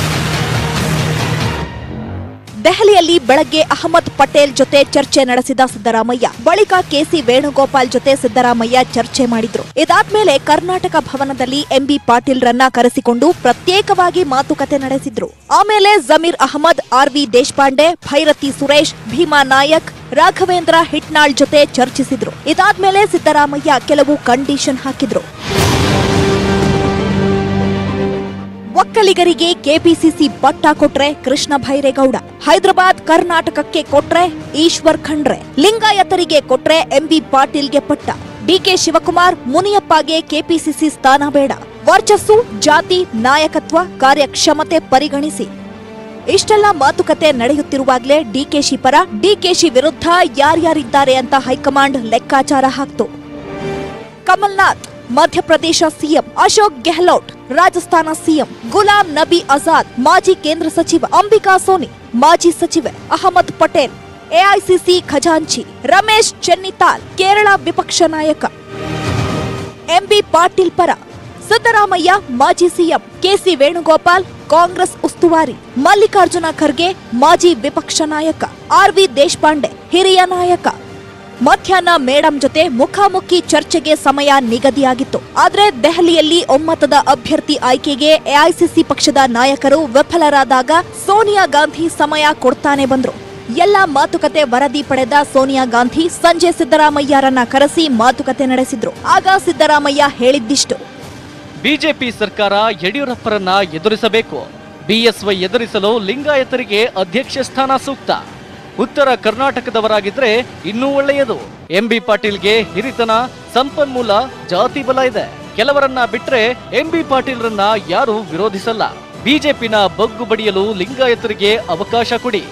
ದೆಹಲಿಯಲ್ಲಿ ಬೆಳಗ್ಗೆ ಅಹಮದ್ ಪಟೇಲ್ ಜೊತೆ ಚರ್ಚೆ ನಡೆಸಿದ ಸಿದ್ದರಾಮಯ್ಯ ಬಳಿಕ ಕೆಸಿ ವೇಣುಗೋಪಾಲ್ ಜೊತೆ ಸಿದ್ದರಾಮಯ್ಯ ಚರ್ಚೆ ಮಾಡಿದ್ರು ಇದಾದ್ಮೇಲೆ ಕರ್ನಾಟಕ ಭವನದಲ್ಲಿ ಎಂಬಿ ಪಾಟೀಲ್ರನ್ನ ಕರೆಸಿಕೊಂಡು ಪ್ರತ್ಯೇಕವಾಗಿ ಮಾತುಕತೆ ನಡೆಸಿದ್ರು ಆಮೇಲೆ ಜಮೀರ್ ಅಹಮದ್ ಆರ್ವಿ ದೇಶಪಾಂಡೆ ಭೈರತಿ ಸುರೇಶ್ ಭೀಮಾ ನಾಯಕ್ ರಾಘವೇಂದ್ರ ಹಿಟ್ನಾಳ್ ಜೊತೆ ಚರ್ಚಿಸಿದ್ರು ಇದಾದ್ಮೇಲೆ ಸಿದ್ದರಾಮಯ್ಯ ಕೆಲವು ಕಂಡೀಷನ್ ಹಾಕಿದ್ರು ಒಕ್ಕಲಿಗರಿಗೆ ಕೆಪಿಸಿಸಿ ಪಟ್ಟ ಕೊಟ್ರೆ ಕೃಷ್ಣ ಭೈರೇಗೌಡ ಹೈದರಾಬಾದ್ ಕರ್ನಾಟಕಕ್ಕೆ ಕೊಟ್ರೆ ಈಶ್ವರ್ ಖಂಡ್ರೆ ಲಿಂಗಾಯತರಿಗೆ ಕೊಟ್ರೆ ಎಂಬಿ ಪಾಟೀಲ್ಗೆ ಪಟ್ಟ ಡಿಕೆ ಶಿವಕುಮಾರ್ ಮುನಿಯಪ್ಪಗೆ ಕೆಪಿಸಿಸಿ ಸ್ಥಾನ ಬೇಡ ವರ್ಚಸ್ಸು ಜಾತಿ ನಾಯಕತ್ವ ಕಾರ್ಯಕ್ಷಮತೆ ಪರಿಗಣಿಸಿ ಇಷ್ಟೆಲ್ಲ ಮಾತುಕತೆ ನಡೆಯುತ್ತಿರುವಾಗಲೇ ಡಿಕೆಶಿ ಪರ ಡಿಕೆಶಿ ವಿರುದ್ಧ ಯಾರ್ಯಾರಿದ್ದಾರೆ ಅಂತ ಹೈಕಮಾಂಡ್ ಲೆಕ್ಕಾಚಾರ ಹಾಕ್ತು ಕಮಲ್ನಾಥ್ ಮಧ್ಯಪ್ರದೇಶ ಸಿಎಂ ಅಶೋಕ್ ಗೆಹ್ಲೋಟ್ ರಾಜಸ್ಥಾನ ಸಿಎಂ ಗುಲಾಂ ನಬಿ ಆಜಾದ್ ಮಾಜಿ ಕೇಂದ್ರ ಸಚಿವ ಅಂಬಿಕಾ ಸೋನಿ ಮಾಜಿ ಸಚಿವೆ ಅಹಮದ್ ಪಟೇಲ್ ಎಐಸಿಸಿ ಖಜಾಂಚಿ ರಮೇಶ್ ಚೆನ್ನಿತಾಲ್ ಕೇರಳ ವಿಪಕ್ಷ ನಾಯಕ ಎಂಬಿ ಪಾಟೀಲ್ ಪರ ಸಿದ್ದರಾಮಯ್ಯ ಮಾಜಿ ಸಿಎಂ ಕೆಸಿ ವೇಣುಗೋಪಾಲ್ ಕಾಂಗ್ರೆಸ್ ಉಸ್ತುವಾರಿ ಮಲ್ಲಿಕಾರ್ಜುನ ಖರ್ಗೆ ಮಾಜಿ ವಿಪಕ್ಷ ನಾಯಕ ಆರ್ವಿ ದೇಶಪಾಂಡೆ ಹಿರಿಯ ನಾಯಕ ಮಧ್ಯಾಹ್ನ ಮೇಡಂ ಜೊತೆ ಮುಖಾಮುಖಿ ಚರ್ಚೆಗೆ ಸಮಯ ನಿಗದಿಯಾಗಿತ್ತು ಆದ್ರೆ ದೆಹಲಿಯಲ್ಲಿ ಒಮ್ಮತದ ಅಭ್ಯರ್ಥಿ ಆಯ್ಕೆಗೆ ಎಐಸಿಸಿ ಪಕ್ಷದ ನಾಯಕರು ವಿಫಲರಾದಾಗ ಸೋನಿಯಾ ಗಾಂಧಿ ಸಮಯ ಕೊಡ್ತಾನೆ ಬಂದ್ರು ಎಲ್ಲ ಮಾತುಕತೆ ವರದಿ ಪಡೆದ ಸೋನಿಯಾ ಗಾಂಧಿ ಸಂಜೆ ಸಿದ್ದರಾಮಯ್ಯರನ್ನ ಕರೆಸಿ ಮಾತುಕತೆ ನಡೆಸಿದ್ರು ಆಗ ಸಿದ್ದರಾಮಯ್ಯ ಹೇಳಿದ್ದಿಷ್ಟು ಬಿಜೆಪಿ ಸರ್ಕಾರ ಯಡಿಯೂರಪ್ಪರನ್ನ ಎದುರಿಸಬೇಕು ಬಿಎಸ್ವೈ ಎದುರಿಸಲು ಲಿಂಗಾಯತರಿಗೆ ಅಧ್ಯಕ್ಷ ಸ್ಥಾನ ಸೂಕ್ತ ಉತ್ತರ ಕರ್ನಾಟಕದವರಾಗಿದ್ರೆ ಇನ್ನೂ ಒಳ್ಳೆಯದು ಎಂಬಿ ಪಾಟೀಲ್ಗೆ ಹಿರಿತನ ಸಂಪನ್ಮೂಲ ಜಾತಿ ಬಲ ಇದೆ ಕೆಲವರನ್ನ ಬಿಟ್ರೆ ಎಂಬಿ ಪಾಟೀಲ್ರನ್ನ ಯಾರು ವಿರೋಧಿಸಲ್ಲ ಬಿಜೆಪಿನ ಬಗ್ಗು ಬಡಿಯಲು ಲಿಂಗಾಯತರಿಗೆ ಅವಕಾಶ ಕೊಡಿ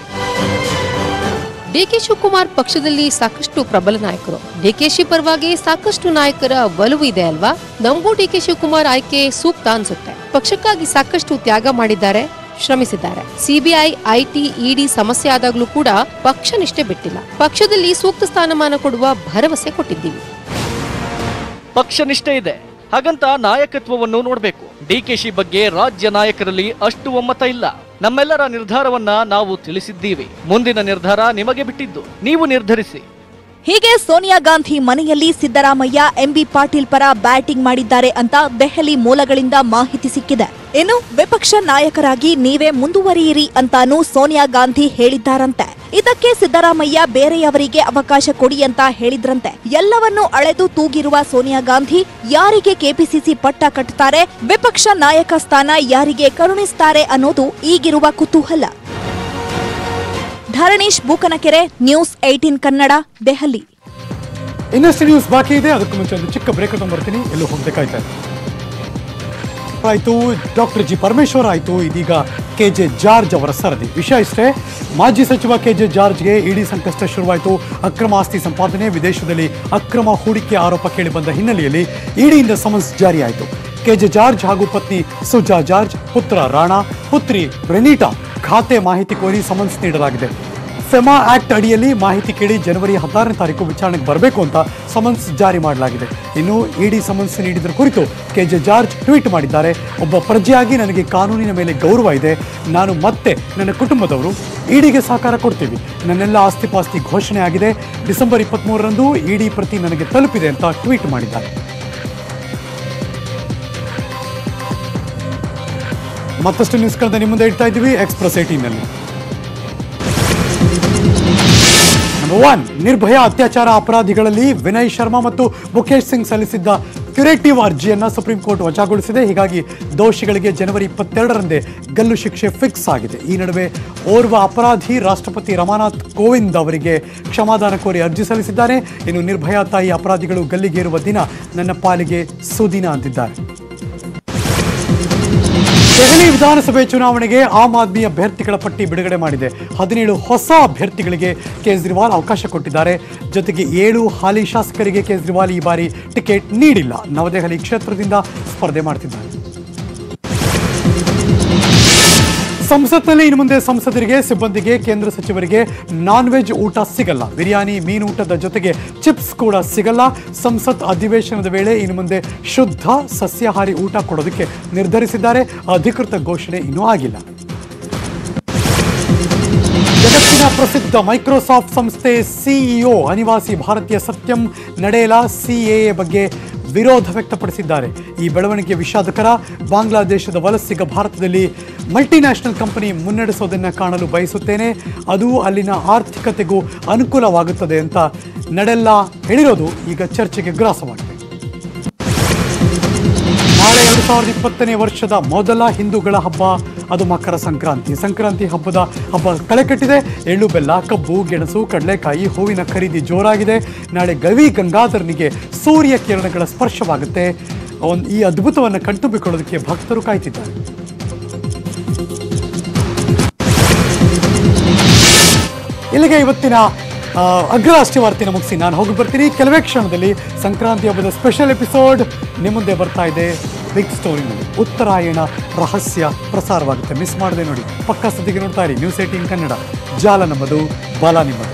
ಡಿಕೆ ಶಿವಕುಮಾರ್ ಪಕ್ಷದಲ್ಲಿ ಸಾಕಷ್ಟು ಪ್ರಬಲ ನಾಯಕರು ಡಿಕೆಶಿ ಪರವಾಗಿ ಸಾಕಷ್ಟು ನಾಯಕರ ಒಲವು ಇದೆ ಅಲ್ವಾ ನಮಗೂ ಡಿಕೆ ಶಿವಕುಮಾರ್ ಆಯ್ಕೆ ಸೂಕ್ತ ಅನ್ಸುತ್ತೆ ಪಕ್ಷಕ್ಕಾಗಿ ಸಾಕಷ್ಟು ತ್ಯಾಗ ಮಾಡಿದ್ದಾರೆ ಶ್ರಮಿಸಿದ್ದಾರೆ ಸಿಬಿಐ ಐಟಿ ಇಡಿ ಸಮಸ್ಯೆ ಆದಾಗ್ಲೂ ಕೂಡ ಪಕ್ಷ ನಿಷ್ಠೆ ಬಿಟ್ಟಿಲ್ಲ ಪಕ್ಷದಲ್ಲಿ ಸೂಕ್ತ ಸ್ಥಾನಮಾನ ಕೊಡುವ ಭರವಸೆ ಕೊಟ್ಟಿದ್ದೀವಿ ಪಕ್ಷ ನಿಷ್ಠೆ ಇದೆ ಹಾಗಂತ ನಾಯಕತ್ವವನ್ನು ನೋಡಬೇಕು ಡಿಕೆಶಿ ಬಗ್ಗೆ ರಾಜ್ಯ ನಾಯಕರಲ್ಲಿ ಅಷ್ಟು ಒಮ್ಮತ ಇಲ್ಲ ನಮ್ಮೆಲ್ಲರ ನಿರ್ಧಾರವನ್ನ ನಾವು ತಿಳಿಸಿದ್ದೀವಿ ಮುಂದಿನ ನಿರ್ಧಾರ ನಿಮಗೆ ಬಿಟ್ಟಿದ್ದು ನೀವು ನಿರ್ಧರಿಸಿ ಹೀಗೆ ಸೋನಿಯಾ ಗಾಂಧಿ ಮನೆಯಲ್ಲಿ ಸಿದ್ದರಾಮಯ್ಯ ಎಂಬಿ ಪಾಟೀಲ್ ಪರ ಬ್ಯಾಟಿಂಗ್ ಮಾಡಿದ್ದಾರೆ ಅಂತ ದೆಹಲಿ ಮೂಲಗಳಿಂದ ಮಾಹಿತಿ ಸಿಕ್ಕಿದೆ ಇನ್ನು ವಿಪಕ್ಷ ನಾಯಕರಾಗಿ ನೀವೇ ಮುಂದುವರಿಯಿರಿ ಅಂತಾನೂ ಸೋನಿಯಾ ಗಾಂಧಿ ಹೇಳಿದ್ದಾರಂತೆ ಇದಕ್ಕೆ ಸಿದ್ದರಾಮಯ್ಯ ಬೇರೆಯವರಿಗೆ ಅವಕಾಶ ಕೊಡಿ ಅಂತ ಹೇಳಿದ್ರಂತೆ ಎಲ್ಲವನ್ನೂ ಅಳೆದು ತೂಗಿರುವ ಸೋನಿಯಾ ಗಾಂಧಿ ಯಾರಿಗೆ ಕೆಪಿಸಿಸಿ ಪಟ್ಟ ಕಟ್ಟುತ್ತಾರೆ ವಿಪಕ್ಷ ನಾಯಕ ಸ್ಥಾನ ಯಾರಿಗೆ ಕರುಣಿಸ್ತಾರೆ ಅನ್ನೋದು ಈಗಿರುವ ಕುತೂಹಲ ಧರಣೀಶ್ ಬೂಕನಕೆರೆ ನ್ಯೂಸ್ ಏಟೀನ್ ಕನ್ನಡ ದೆಹಲಿ ಇನ್ನಷ್ಟು ನ್ಯೂಸ್ ಬಾಕಿ ಇದೆ ಅದಕ್ಕೂ ಮುಂಚೆ ಒಂದು ಚಿಕ್ಕ ಬ್ರೇಕ್ ಬರ್ತೀನಿ ಎಲ್ಲೂ ಹೋಗ್ಬೇಕಾಯ್ತಾ ಆಯಿತು ಡಾಕ್ಟರ್ ಜಿ ಪರಮೇಶ್ವರ್ ಆಯಿತು ಇದೀಗ ಕೆ ಜೆ ಜಾರ್ಜ್ ಅವರ ಸರದಿ ವಿಷಯ ಇಷ್ಟೇ ಮಾಜಿ ಸಚಿವ ಕೆ ಜೆ ಜಾರ್ಜ್ಗೆ ಇಡಿ ಸಂಕಷ್ಟ ಶುರುವಾಯಿತು ಅಕ್ರಮ ಆಸ್ತಿ ಸಂಪಾದನೆ ವಿದೇಶದಲ್ಲಿ ಅಕ್ರಮ ಹೂಡಿಕೆ ಆರೋಪ ಕೇಳಿಬಂದ ಹಿನ್ನೆಲೆಯಲ್ಲಿ ಇಡಿಯಿಂದ ಸಮನ್ಸ್ ಜಾರಿಯಾಯಿತು ಕೆ ಜೆ ಜಾರ್ಜ್ ಹಾಗೂ ಪತ್ನಿ ಸುಜಾ ಜಾರ್ಜ್ ಪುತ್ರ ರಾಣಾ ಪುತ್ರಿ ರೆನೀಟಾ ಖಾತೆ ಮಾಹಿತಿ ಕೋರಿ ಸಮನ್ಸ್ ನೀಡಲಾಗಿದೆ ಫೆಮಾ ಆಕ್ಟ್ ಅಡಿಯಲ್ಲಿ ಮಾಹಿತಿ ಕೇಳಿ ಜನವರಿ ಹದಿನಾರನೇ ತಾರೀಕು ವಿಚಾರಣೆಗೆ ಬರಬೇಕು ಅಂತ ಸಮನ್ಸ್ ಜಾರಿ ಮಾಡಲಾಗಿದೆ ಇನ್ನು ಇಡಿ ಸಮನ್ಸ್ ನೀಡಿದ್ರ ಕುರಿತು ಕೆ ಜೆ ಜಾರ್ಜ್ ಟ್ವೀಟ್ ಮಾಡಿದ್ದಾರೆ ಒಬ್ಬ ಪ್ರಜೆಯಾಗಿ ನನಗೆ ಕಾನೂನಿನ ಮೇಲೆ ಗೌರವ ಇದೆ ನಾನು ಮತ್ತೆ ನನ್ನ ಕುಟುಂಬದವರು ಇಡಿಗೆ ಸಹಕಾರ ಕೊಡ್ತೀವಿ ನನ್ನೆಲ್ಲ ಆಸ್ತಿ ಪಾಸ್ತಿ ಘೋಷಣೆ ಆಗಿದೆ ಡಿಸೆಂಬರ್ ಇಪ್ಪತ್ತ್ಮೂರರಂದು ಇಡಿ ಪ್ರತಿ ನನಗೆ ತಲುಪಿದೆ ಅಂತ ಟ್ವೀಟ್ ಮಾಡಿದ್ದಾರೆ ಮತ್ತಷ್ಟು ನ್ಯೂಸ್ಗಳನ್ನ ನಿಮ್ಮ ಮುಂದೆ ಇಡ್ತಾ ಇದ್ದೀವಿ ಎಕ್ಸ್ಪ್ರೆಸ್ ಏಟೀನಲ್ಲಿ ನಂಬರ್ ಒನ್ ನಿರ್ಭಯ ಅತ್ಯಾಚಾರ ಅಪರಾಧಿಗಳಲ್ಲಿ ವಿನಯ್ ಶರ್ಮಾ ಮತ್ತು ಮುಖೇಶ್ ಸಿಂಗ್ ಸಲ್ಲಿಸಿದ್ದ ಕ್ಯುರೇಟಿವ್ ಅರ್ಜಿಯನ್ನ ಸುಪ್ರೀಂ ಕೋರ್ಟ್ ವಜಾಗೊಳಿಸಿದೆ ಹೀಗಾಗಿ ದೋಷಿಗಳಿಗೆ ಜನವರಿ ಇಪ್ಪತ್ತೆರಡರಂದೇ ಗಲ್ಲು ಶಿಕ್ಷೆ ಫಿಕ್ಸ್ ಆಗಿದೆ ಈ ನಡುವೆ ಓರ್ವ ಅಪರಾಧಿ ರಾಷ್ಟ್ರಪತಿ ರಮಾನಾಥ್ ಕೋವಿಂದ್ ಅವರಿಗೆ ಕ್ಷಮಾದಾನ ಕೋರಿ ಅರ್ಜಿ ಸಲ್ಲಿಸಿದ್ದಾರೆ ಇನ್ನು ನಿರ್ಭಯ ತಾಯಿ ಅಪರಾಧಿಗಳು ಗಲ್ಲಿಗೇರುವ ದಿನ ನನ್ನ ಪಾಲಿಗೆ ಸುದಿನ ಅಂತಿದ್ದಾರೆ ದೆಹಲಿ ವಿಧಾನಸಭೆ ಚುನಾವಣೆಗೆ ಆಮ್ ಆದ್ಮಿ ಅಭ್ಯರ್ಥಿಗಳ ಪಟ್ಟಿ ಬಿಡುಗಡೆ ಮಾಡಿದೆ ಹದಿನೇಳು ಹೊಸ ಅಭ್ಯರ್ಥಿಗಳಿಗೆ ಕೇಜ್ರಿವಾಲ್ ಅವಕಾಶ ಕೊಟ್ಟಿದ್ದಾರೆ ಜೊತೆಗೆ ಏಳು ಹಾಲಿ ಶಾಸಕರಿಗೆ ಕೇಜ್ರಿವಾಲ್ ಈ ಬಾರಿ ಟಿಕೆಟ್ ನೀಡಿಲ್ಲ ನವದೆಹಲಿ ಕ್ಷೇತ್ರದಿಂದ ಸ್ಪರ್ಧೆ ಮಾಡ್ತಿದ್ದಾರೆ ಸಂಸತ್ನಲ್ಲಿ ಇನ್ನು ಮುಂದೆ ಸಂಸದರಿಗೆ ಸಿಬ್ಬಂದಿಗೆ ಕೇಂದ್ರ ಸಚಿವರಿಗೆ ನಾನ್ ವೆಜ್ ಊಟ ಸಿಗಲ್ಲ ಬಿರಿಯಾನಿ ಮೀನು ಊಟದ ಜೊತೆಗೆ ಚಿಪ್ಸ್ ಕೂಡ ಸಿಗಲ್ಲ ಸಂಸತ್ ಅಧಿವೇಶನದ ವೇಳೆ ಇನ್ನು ಮುಂದೆ ಶುದ್ಧ ಸಸ್ಯಾಹಾರಿ ಊಟ ಕೊಡೋದಕ್ಕೆ ನಿರ್ಧರಿಸಿದ್ದಾರೆ ಅಧಿಕೃತ ಘೋಷಣೆ ಇನ್ನೂ ಆಗಿಲ್ಲ ಜಗತ್ತಿನ ಪ್ರಸಿದ್ಧ ಮೈಕ್ರೋಸಾಫ್ಟ್ ಸಂಸ್ಥೆ ಸಿಇಒ ಅನಿವಾಸಿ ಭಾರತೀಯ ಸತ್ಯಂ ನಡೆಯಲ ಸಿಎಎ ಬಗ್ಗೆ ವಿರೋಧ ವ್ಯಕ್ತಪಡಿಸಿದ್ದಾರೆ ಈ ಬೆಳವಣಿಗೆ ವಿಷಾದಕರ ಬಾಂಗ್ಲಾದೇಶದ ವಲಸಿಗ ಭಾರತದಲ್ಲಿ ಮಲ್ಟಿನ್ಯಾಷನಲ್ ಕಂಪನಿ ಮುನ್ನಡೆಸೋದನ್ನು ಕಾಣಲು ಬಯಸುತ್ತೇನೆ ಅದು ಅಲ್ಲಿನ ಆರ್ಥಿಕತೆಗೂ ಅನುಕೂಲವಾಗುತ್ತದೆ ಅಂತ ನಡೆಲ್ಲ ಹೇಳಿರೋದು ಈಗ ಚರ್ಚೆಗೆ ಗ್ರಾಸವಾಗಿದೆ ನಾಳೆ ಎರಡು ಸಾವಿರದ ಇಪ್ಪತ್ತನೇ ವರ್ಷದ ಮೊದಲ ಹಿಂದೂಗಳ ಹಬ್ಬ ಅದು ಮಕರ ಸಂಕ್ರಾಂತಿ ಸಂಕ್ರಾಂತಿ ಹಬ್ಬದ ಹಬ್ಬ ಕಳೆಕಟ್ಟಿದೆ ಎಳ್ಳು ಬೆಲ್ಲ ಕಬ್ಬು ಗೆಣಸು ಕಡಲೆಕಾಯಿ ಹೂವಿನ ಖರೀದಿ ಜೋರಾಗಿದೆ ನಾಳೆ ಗವಿ ಗಂಗಾಧರನಿಗೆ ಸೂರ್ಯ ಕಿರಣಗಳ ಸ್ಪರ್ಶವಾಗುತ್ತೆ ಒಂದು ಈ ಅದ್ಭುತವನ್ನು ಕಣ್ತುಂಬಿಕೊಳ್ಳೋದಕ್ಕೆ ಭಕ್ತರು ಕಾಯ್ತಿದ್ದಾರೆ ಇಲ್ಲಿಗೆ ಇವತ್ತಿನ ಆ, ಅಗ್ರರಾಷ್ಟ್ರೀಯ ವಾರ್ತೆನ ಮುಗಿಸಿ ನಾನು ಹೋಗಿ ಬರ್ತೀನಿ ಕೆಲವೇ ಕ್ಷಣದಲ್ಲಿ ಸಂಕ್ರಾಂತಿ ಹಬ್ಬದ ಸ್ಪೆಷಲ್ ಎಪಿಸೋಡ್ ನಿಮ್ಮ ಮುಂದೆ ಬರ್ತಾ ಇದೆ ಬಿಗ್ ಸ್ಟೋರಿನಲ್ಲಿ ಉತ್ತರಾಯಣ ರಹಸ್ಯ ಪ್ರಸಾರವಾಗುತ್ತೆ ಮಿಸ್ ಮಾಡದೆ ನೋಡಿ ಪಕ್ಕ ಸದ್ಯಕ್ಕೆ ನೋಡ್ತಾ ಇರಿ ನ್ಯೂಸ್ ಏಟೀನ್ ಕನ್ನಡ ಜಾಲ ನಮ್ಮದು ಬಲ ನಿಮ್ಮದು